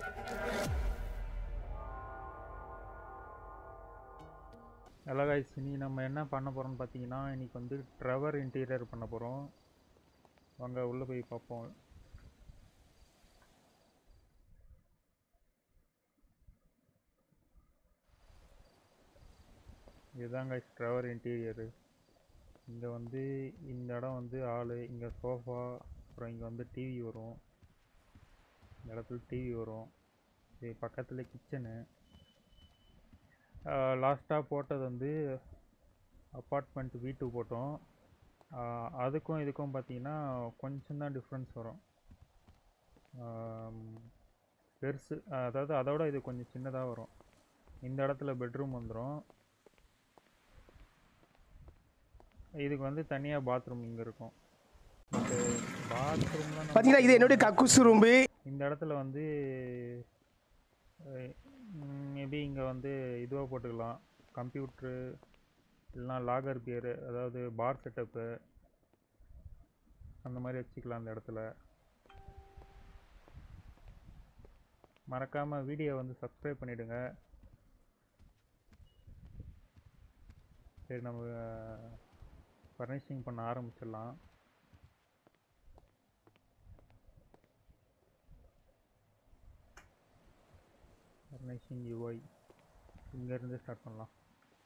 hello guys இனி நம்ம என்ன பண்ண போகிறோம்னு பார்த்தீங்கன்னா இன்னைக்கு வந்து ட்ரெவர் இன்டீரியர் பண்ண போகிறோம் வாங்க உள்ளே போய் பார்ப்போம் இதுதான் கைஸ் ட்ரெவர் இன்டீரியரு இங்கே வந்து இந்த இடம் வந்து ஆள் இங்கே சோஃபா அப்புறம் இங்கே வந்து டிவி வரும் இந்த இடத்துல டிவி வரும் இது பக்கத்தில் கிச்சனு லாஸ்ட்டாக போட்டது வந்து அப்பார்ட்மெண்ட் வீட்டு போட்டோம் ஆஹ் அதுக்கும் இதுக்கும் பார்த்தீங்கன்னா கொஞ்சம் தான் டிஃப்ரென்ஸ் வரும் ஆம், பெருசு அதாவது அதோட இது கொஞ்சம் சின்னதாக வரும் இந்த இடத்துல பெட்ரூம் வந்துடும் இதுக்கு வந்து தனியாக பாத்ரூம் இங்கே இருக்கும் இந்த பாத்ரூம்லாம் பார்த்தீங்கன்னா இது என்னுடைய கக்குசு ரூம்பு இந்த இடத்துல வந்து மேபி இங்கே வந்து இதுவாக போட்டுக்கலாம் கம்ப்யூட்ரு இல்லைனா லாகர் பியரு அதாவது பார் செட்டப்பு அந்த மாதிரி வச்சுக்கலாம் அந்த இடத்துல மறக்காமல் வீடியோ வந்து சப்ஸ்கிரைப் பண்ணிவிடுங்க சரி நம்ம ஃபர்னிஷிங் பண்ண ஆரம்பிச்சிடலாம் ஃபர்னிஷிங் யூஐ இங்கேருந்து ஸ்டார்ட் பண்ணலாம்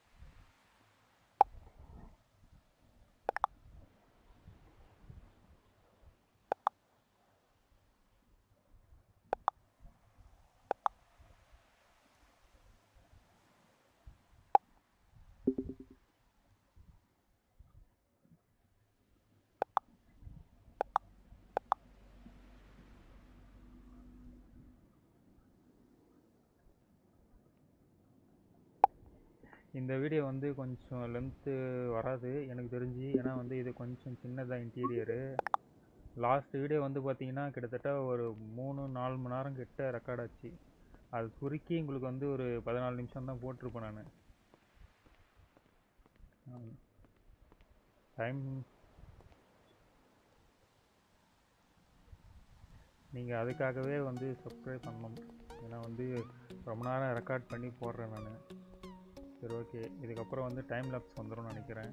இந்த வீடியோ வந்து கொஞ்சம் லென்த்து வராது எனக்கு தெரிஞ்சு ஏன்னா வந்து இது கொஞ்சம் சின்னதாக இன்டீரியரு லாஸ்ட் வீடியோ வந்து பார்த்தீங்கன்னா கிட்டத்தட்ட ஒரு மூணு நாலு மணி நேரம் கிட்ட ரெக்கார்ட் ஆச்சு அது சுருக்கி உங்களுக்கு வந்து ஒரு பதினாலு நிமிஷம் தான் போட்டிருப்பேன் நான் டைம் நீங்கள் அதுக்காகவே வந்து சப்ஸ்கிரைப் பண்ணணும் ஏன்னா வந்து ரொம்ப நேரம் ரெக்கார்ட் பண்ணி போடுறேன் நான் சரி ஓகே இதுக்கப்புறம் வந்து டைம் லேப்ஸ் வந்துரும்னு நினைக்கிறேன்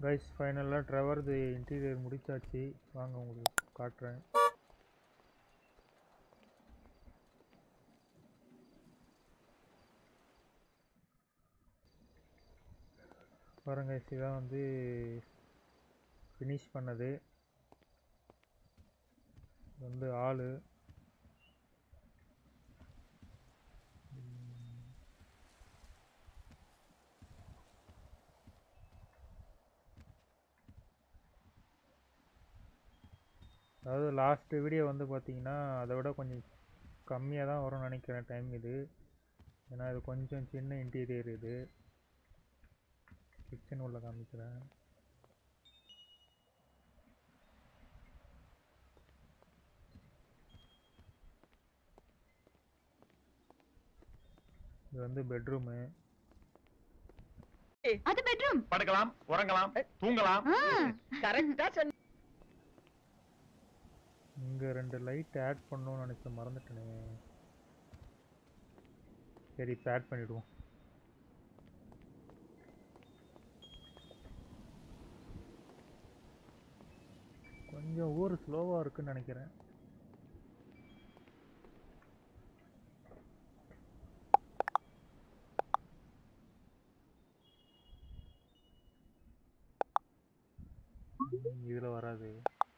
கைஸ் ஃபைனலாக ட்ரெவர்து இன்டீரியர் முடிச்சாச்சு வாங்க உங்களுக்கு காட்டுறேன் பாருங்க guys, இதான் வந்து ஃபினிஷ் பண்ணது இது வந்து ஆளு அதாவது லாஸ்ட் வீடியோ வந்து பார்த்தீங்கன்னா அதை விட கொஞ்சம் கம்மியாக தான் வரும்னு நினைக்கிறேன் டைம் இது ஏன்னா இது கொஞ்சம் சின்ன இன்டீரியர் இது கிச்சன் உள்ள காமிக்கிறேன் இது வந்து பெட்ரூமு அது பெட்ரூம் படுக்கலாம் உறங்கலாம் தூங்கலாம் கரெக்டா சொன்ன இங்கே ரெண்டு லைட் ஆட் பண்ணணும்னு நினச்ச மறந்துட்டேனே சரி இப்போ ஆட் பண்ணிவிடுவோம் கொஞ்சம் ஊர் ஸ்லோவாக இருக்குன்னு நினைக்கிறேன் இதில் வராது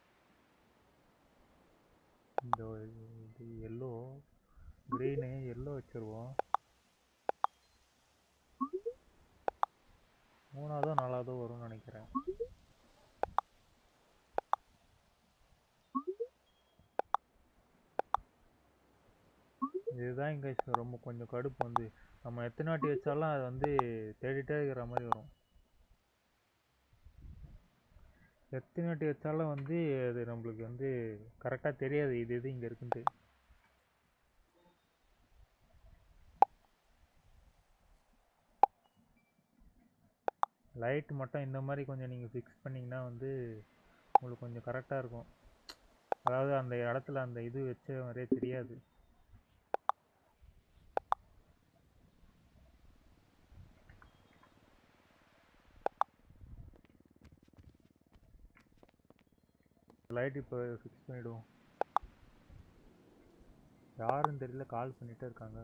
இந்த இது எல்லோ க்ரீனு எல்லோ வச்சுருவோம் மூணாவதோ நாலாவதோ வரும்னு நினைக்கிறேன் இதுதான் இங்கே ரொம்ப கொஞ்சம் கடுப்பு வந்து நம்ம எத்தனை வாட்டி வச்சாலும் அது வந்து தேடிட்டே இருக்கிற மாதிரி வரும் எத்தனை வாட்டி வச்சாலும் வந்து அது நம்மளுக்கு வந்து கரெக்டாக தெரியாது இது இது இங்கே இருக்குன்ட்டு லைட் மட்டும் இந்த மாதிரி கொஞ்சம் நீங்கள் ஃபிக்ஸ் பண்ணிங்கன்னா வந்து உங்களுக்கு கொஞ்சம் கரெக்டாக இருக்கும் அதாவது அந்த இடத்துல அந்த இது வச்ச மாதிரியே தெரியாது லைட் இப்போ ஃபிக்ஸ் பண்ணிவிடுவோம் யாருன்னு தெரியல கால் பண்ணிகிட்டே இருக்காங்க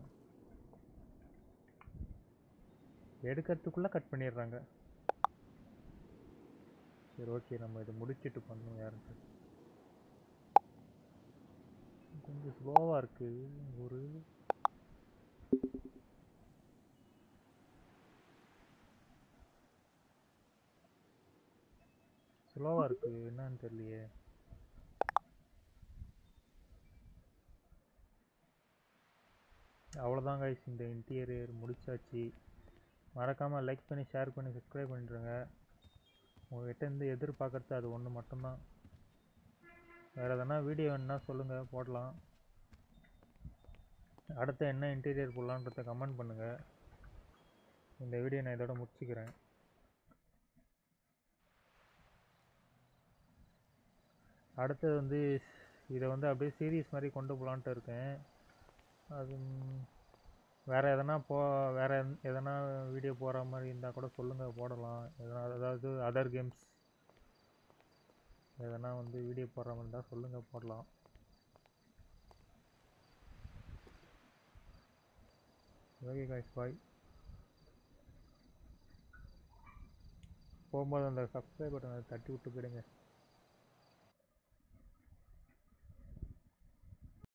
எடுக்கிறதுக்குள்ளே கட் பண்ணிடுறாங்க சரி ஓகே நம்ம இதை முடிச்சிட்டு பண்ணுவோம் யாருன்ட்டு கொஞ்சம் ஸ்லோவாக இருக்குது ஒரு ஸ்லோவாக இருக்குது என்னன்னு தெரியலையே அவ்வளோதான் கைஸ் இந்த இன்டீரியர் முடிச்சாச்சு மறக்காமல் லைக் பண்ணி ஷேர் பண்ணி சப்ஸ்கிரைப் பண்ணிடுங்க உங்கள்கிட்ட இருந்து எதிர்பார்க்கறது அது ஒன்று மட்டும்தான் வேறு எதனா வீடியோ வேணுன்னா சொல்லுங்கள் போடலாம் அடுத்து என்ன இன்டீரியர் போடலான்றத கமெண்ட் பண்ணுங்கள் இந்த வீடியோ நான் இதோட முடிச்சுக்கிறேன் அடுத்தது வந்து இதை வந்து அப்படியே சீரியஸ் மாதிரி கொண்டு போகலான்ட்டு இருக்கேன் அது ம், வேற எதனா போ வேற எந்த- எதனா வீடியோ போகிற மாதிரி இருந்தால் கூட சொல்லுங்கள் போடலாம் எதனா அதாவது அதர் கேம்ஸ் எதனா வந்து வீடியோ போடுற மாதிரி இருந்தால் சொல்லுங்கள் போடலாம் ஓகே காய்ஸ் பாய் போகும்போது அந்த சப்ஸ்கிரைப் பட்டனை தட்டி விட்டு போயிடுங்க